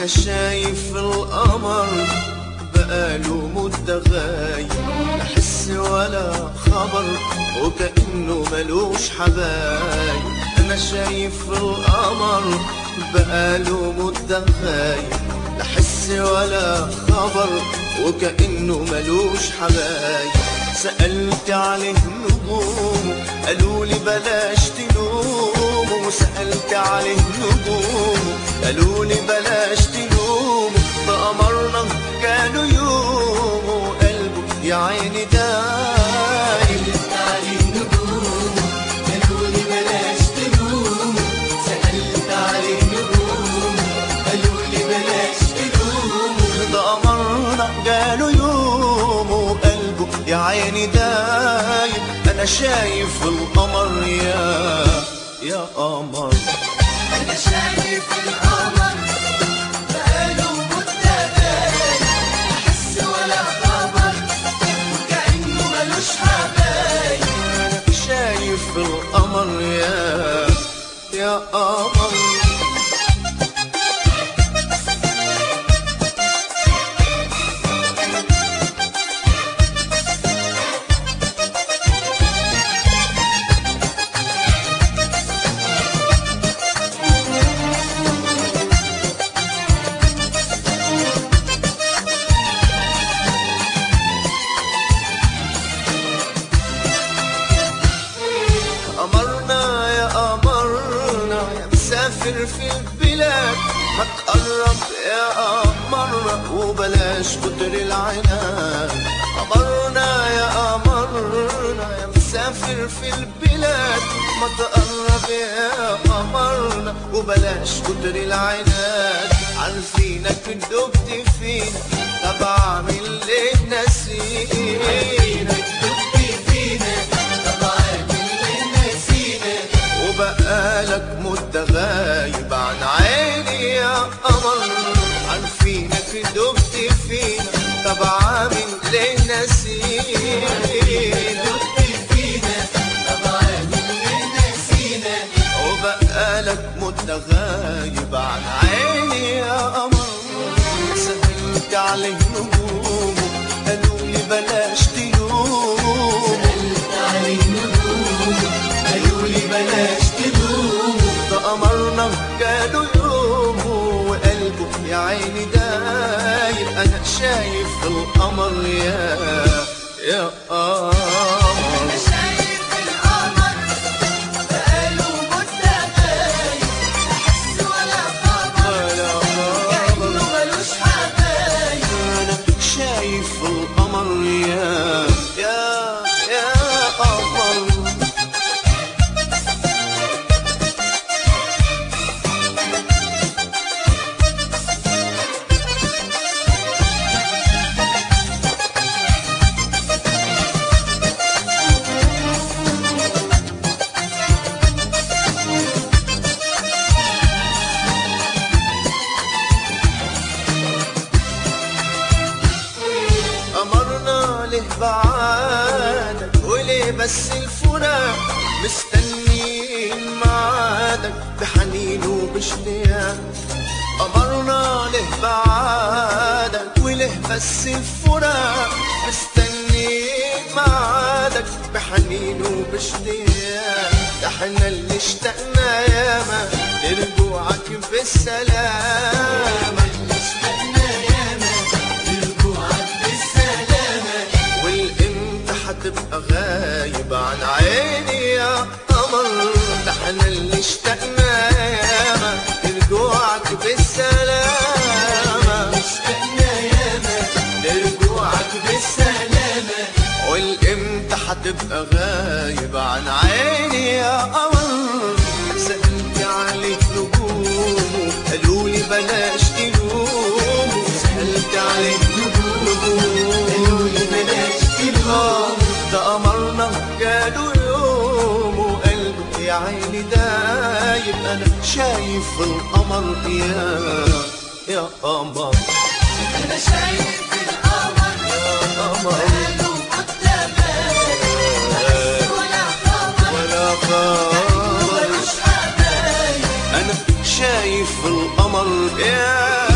انا شايف القمر بقاله مدة غايب لا حس ولا خبر وكأنه ملوش حبايب انا شايف القمر بقاله مدة غايب لا حس ولا خبر وكأنه ملوش حبايب سألت عليه نجوم قالوا لي بلاش تلوم وسألت عليه نجوم قالوا لي بلاش تلوم فأمرنا كانوا يوم وقلبه يا عيني دايم عليه نجوم قالوا لي بلاش تلوم سألت عليه نجوم قالوا لي بلاش تلوم ده أمرنا قالوا يوم وقلبه يا عيني دايم أنا شايف القمر يا يا قمر أنا شايف القمر بقاله مدة غايب لا حس ولا خبر وكأنه ملوش حبايب أنا شايف القمر يا يا قمر قمرنا يا قمرنا يا مسافر في البلاد ما تقرب يا قمرنا وبلاش كتر العناد قمرنا يا قمرنا يا مسافر في البلاد ما تقرب يا قمرنا وبلاش كتر العناد عارفينك دبت فينا طب اعمل ليه نسينك دبت فينا طبعا اللي نسينا وبقالك مدة غايب عن عيني يا قمر عارفينك دبت فينا طب عامل ليه نسينا دبت فينا طبعا اللي نسينا وبقالك مدة غايب عن عيني يا قمر سهلت عليه نجوم قالوا لي بلاش تلوم سألت عليه نجوم قالوا لي بلاش تلوم ده قمرنا قالوا يوم وقلبه يا عيني دايب انا شايف القمر يا يا قمر أنا شايف القمر بقاله مدة غايب لا حس ولا خبر ولا كأنه قمر ملوش حبايب انا شايف القمر يا يا يا قمر أمرنا له بعادك وليه بس الفراق مستنيين معادك بحنين وباشتياق أمرنا له بعادك وليه بس الفراق مستنيين معادك بحنين وباشتياق ده احنا اللي اشتقنا ياما لرجوعك بالسلامة اشتقنا ياما لرجوعك بالسلامة والامتى هتبقى غايب عن عيني يا قمر ده احنا اللي اشتقنا ياما لرجوعك بالسلامة اشتقنا ياما لرجوعك بالسلامة والامتى هتبقى غايب عن عيني يا قمر سألت عليك نجوم قالوا لي بلاش تلوم سألت عليك نجوم قالوا لي بلاش تلوم ده قمرنا قالوا يوم وقلبه يا عيني دايب انا شايف القمر يا يا قمر أنا شايف القمر يا قمر بقاله مدة غايب لا حس ولا خبر ولا خبر ملوش حبايب انا شايف القمر يا